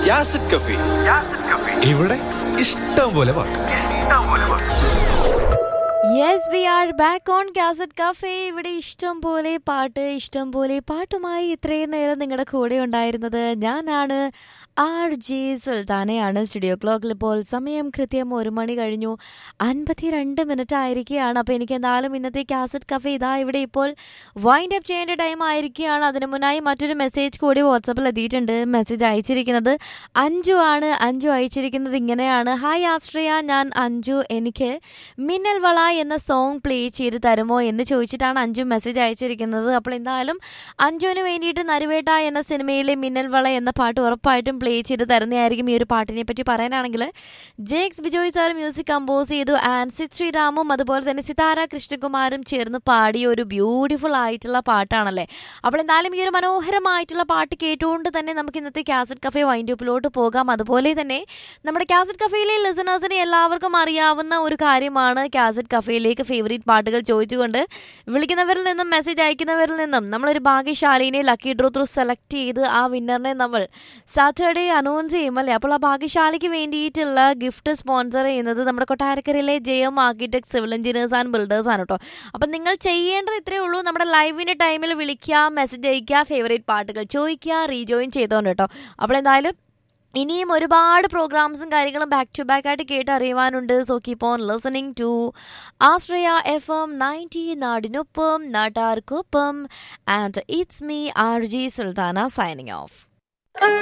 യാസിഡ് കഫി ഇവിടെ ഇഷ്ടം പോലെ പാട്ട് yes we are back on cassette cafe ഇവിടെ ഇഷ്ടം പോലെ പാട്ട് ഇഷ്ടം പോലെ പാട്ടുമായി ഇത്രയും നേരം നിങ്ങളുടെ കൂടെ ഉണ്ടായിരുന്നത് ഞാനാണ് ആർ ജി സുൽത്താനയാണ് സ്റ്റുഡിയോ ക്ലോക്കിൽ ഇപ്പോൾ സമയം കൃത്യം ഒരു മണി കഴിഞ്ഞു അൻപത്തിരണ്ട് മിനിറ്റ് ആയിരിക്കുകയാണ് അപ്പോൾ എനിക്ക് എന്തായാലും ഇന്നത്തെ കാസറ്റ് കഫേ ഇതാ ഇവിടെ ഇപ്പോൾ വൈൻഡ് അപ്പ് ചെയ്യേണ്ട ടൈം ആയിരിക്കുകയാണ് അതിന് മുന്നായി മറ്റൊരു മെസ്സേജ് കൂടി വാട്സപ്പിൽ എത്തിയിട്ടുണ്ട് മെസ്സേജ് അയച്ചിരിക്കുന്നത് അഞ്ജു ആണ് അഞ്ജു അയച്ചിരിക്കുന്നത് ഇങ്ങനെയാണ് ഹായ് ആശ്രയ ഞാൻ അഞ്ജു എനിക്ക് മിന്നൽ വള എന്ന സോങ് പ്ലേ ചെയ്ത് തരുമോ എന്ന് ചോദിച്ചിട്ടാണ് അഞ്ജു മെസ്സേജ് അയച്ചിരിക്കുന്നത് അപ്പോൾ എന്തായാലും അഞ്ജുവിന് വേണ്ടിയിട്ട് നരുവേട്ട എന്ന സിനിമയിലെ മിന്നൽ വള എന്ന പാട്ട് ഉറപ്പായിട്ടും പ്ലേ ചെയ്ത് തരുന്നതായിരിക്കും ഈ ഒരു പാട്ടിനെ പറ്റി പറയാനാണെങ്കിൽ Jakes Bejoy sir music compose ചെയ്തു ആൻസിത് ശ്രീറാമും അതുപോലെ തന്നെ സിതാര കൃഷ്ണകുമാരും ചേർന്ന് പാടിയ ഒരു ബ്യൂട്ടിഫുൾ ആയിട്ടുള്ള പാട്ടാണല്ലേ അപ്പോൾ എന്തായാലും ഈ ഒരു മനോഹരമായിട്ടുള്ള പാട്ട് കേട്ടുകൊണ്ട് തന്നെ നമുക്ക് ഇന്നത്തെ കാസറ്റ് കഫേ വൈൻഡപ്പിലോട്ട് പോകാം അതുപോലെ തന്നെ നമ്മുടെ കാസറ്റ് കഫേയിലെ ലിസണേഴ്സിന് എല്ലാവർക്കും അറിയാവുന്ന ഒരു കാര്യമാണ് കാസറ്റ് കഫേയിലേക്ക് ഫേവറേറ്റ് പാട്ടുകൾ ചോദിച്ചുകൊണ്ട് വിളിക്കുന്നവരിൽ നിന്നും മെസ്സേജ് അയക്കുന്നവരിൽ നിന്നും നമ്മളൊരു ഭാഗ്യശാലിനെ ലക്കി ഡ്രോ ത്രൂ സെലക്ട് ചെയ്ത് ആ വിന്നറിനെ നമ്മൾ സാറ്റർഡേ അനൗൺസ് ചെയ്യും അല്ലേ അപ്പോൾ ആ ഭാഗ്യശാലിക്ക് വേണ്ടിയിട്ടുള്ള ഗിഫ്റ്റ് സ്പോൺസർ ചെയ്യുന്നത് നമ്മുടെ കൊട്ടാരക്കരയിലെ J M architect civil engineers and builders ആണ് കേട്ടോ അപ്പം നിങ്ങൾ ചെയ്യേണ്ടത് ഇത്രയേ ഉള്ളൂ നമ്മുടെ ലൈവിൻ്റെ ടൈമിൽ വിളിക്കുക മെസ്സേജ് അയക്കുക ഫേവറേറ്റ് പാട്ടുകൾ ചോദിക്കുക റീജോയിൻ ചെയ്തോണ്ട് കേട്ടോ അപ്പോൾ എന്തായാലും ഇനിയും ഒരുപാട് പ്രോഗ്രാംസും കാര്യങ്ങളും ബാക്ക് ടു ബാക്ക് ആയിട്ട് കേട്ട് അറിയുവാനുണ്ട് so keep on listening to Ashraya F M ninety നാടിനൊപ്പം നാട്ടാർക്കൊപ്പം and it's me R G Sultana signing of